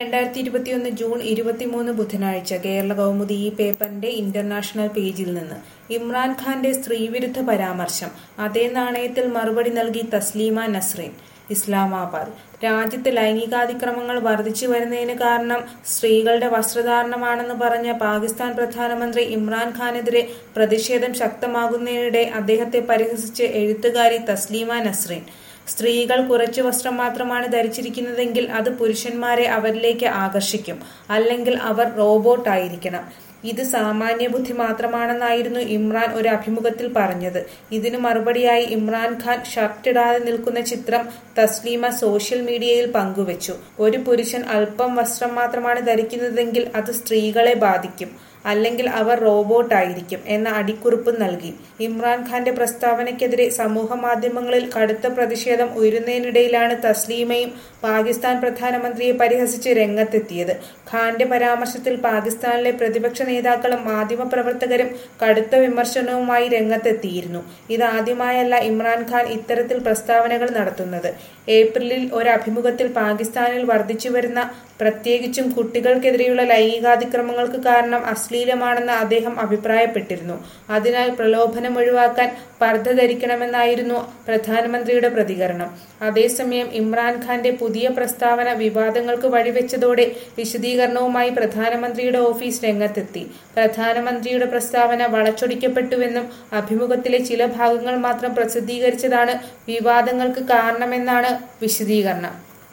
രണ്ടായിരത്തി ഇരുപത്തിയൊന്ന് ജൂൺ ഇരുപത്തിമൂന്ന് ബുധനാഴ്ച കേരള കൗമുദി ഈ പേപ്പറിന്റെ ഇന്റർനാഷണൽ പേജിൽ നിന്ന് ഇമ്രാൻഖാന്റെ സ്ത്രീവിരുദ്ധ പരാമർശം അതേ നാണയത്തിൽ മറുപടി നൽകി തസ്ലീമ നസ്രീൻ ഇസ്ലാമാബാദ് രാജ്യത്ത് ലൈംഗികാതിക്രമങ്ങൾ വർദ്ധിച്ചു വരുന്നതിന് കാരണം സ്ത്രീകളുടെ വസ്ത്രധാരണമാണെന്ന് പറഞ്ഞ പാകിസ്ഥാൻ പ്രധാനമന്ത്രി ഇമ്രാൻഖാനെതിരെ പ്രതിഷേധം ശക്തമാകുന്നതിനിടെ അദ്ദേഹത്തെ പരിഹസിച്ച് എഴുത്തുകാരി തസ്ലീമ നസ്രീൻ സ്ത്രീകൾ കുറച്ചു വസ്ത്രം മാത്രമാണ് ധരിച്ചിരിക്കുന്നതെങ്കിൽ അത് പുരുഷന്മാരെ അവരിലേക്ക് ആകർഷിക്കും അല്ലെങ്കിൽ അവർ റോബോട്ട് ആയിരിക്കണം ഇത് സാമാന്യ ബുദ്ധി മാത്രമാണെന്നായിരുന്നു ഇമ്രാൻ ഒരു അഭിമുഖത്തിൽ പറഞ്ഞത് ഇതിനു മറുപടിയായി ഇമ്രാൻഖാൻ ഷർട്ടിടാതെ നിൽക്കുന്ന ചിത്രം തസ്ലീമ സോഷ്യൽ മീഡിയയിൽ പങ്കുവച്ചു ഒരു പുരുഷൻ അല്പം വസ്ത്രം മാത്രമാണ് ധരിക്കുന്നതെങ്കിൽ അത് സ്ത്രീകളെ ബാധിക്കും അല്ലെങ്കിൽ അവർ റോബോട്ട് ആയിരിക്കും എന്ന അടിക്കുറിപ്പ് നൽകി ഇമ്രാൻഖാന്റെ പ്രസ്താവനയ്ക്കെതിരെ സമൂഹ മാധ്യമങ്ങളിൽ കടുത്ത പ്രതിഷേധം ഉയരുന്നതിനിടയിലാണ് തസ്ലീമയും പാകിസ്ഥാൻ പ്രധാനമന്ത്രിയെ പരിഹസിച്ച് രംഗത്തെത്തിയത് ഖാന്റെ പരാമർശത്തിൽ പാകിസ്ഥാനിലെ പ്രതിപക്ഷ നേതാക്കളും മാധ്യമപ്രവർത്തകരും കടുത്ത വിമർശനവുമായി രംഗത്തെത്തിയിരുന്നു ഇതാദ്യമായല്ല ഇമ്രാൻഖാൻ ഇത്തരത്തിൽ പ്രസ്താവനകൾ നടത്തുന്നത് ഏപ്രിലിൽ ഒരു അഭിമുഖത്തിൽ പാകിസ്ഥാനിൽ വർദ്ധിച്ചുവരുന്ന പ്രത്യേകിച്ചും കുട്ടികൾക്കെതിരെയുള്ള ലൈംഗികാതിക്രമങ്ങൾക്ക് കാരണം അശ്ലീലമാണെന്ന് അദ്ദേഹം അഭിപ്രായപ്പെട്ടിരുന്നു അതിനാൽ പ്രലോഭനം ഒഴിവാക്കാൻ പർദ്ദ ധരിക്കണമെന്നായിരുന്നു പ്രധാനമന്ത്രിയുടെ പ്രതികരണം അതേസമയം ഇമ്രാൻഖാന്റെ പുതിയ പ്രസ്താവന വിവാദങ്ങൾക്ക് വഴിവെച്ചതോടെ വിശദീകരണവുമായി പ്രധാനമന്ത്രിയുടെ ഓഫീസ് രംഗത്തെത്തി പ്രധാനമന്ത്രിയുടെ പ്രസ്താവന വളച്ചൊടിക്കപ്പെട്ടുവെന്നും അഭിമുഖത്തിലെ ചില ഭാഗങ്ങൾ മാത്രം പ്രസിദ്ധീകരിച്ചതാണ് വിവാദങ്ങൾക്ക് കാരണമെന്നാണ് വിശദീകരണം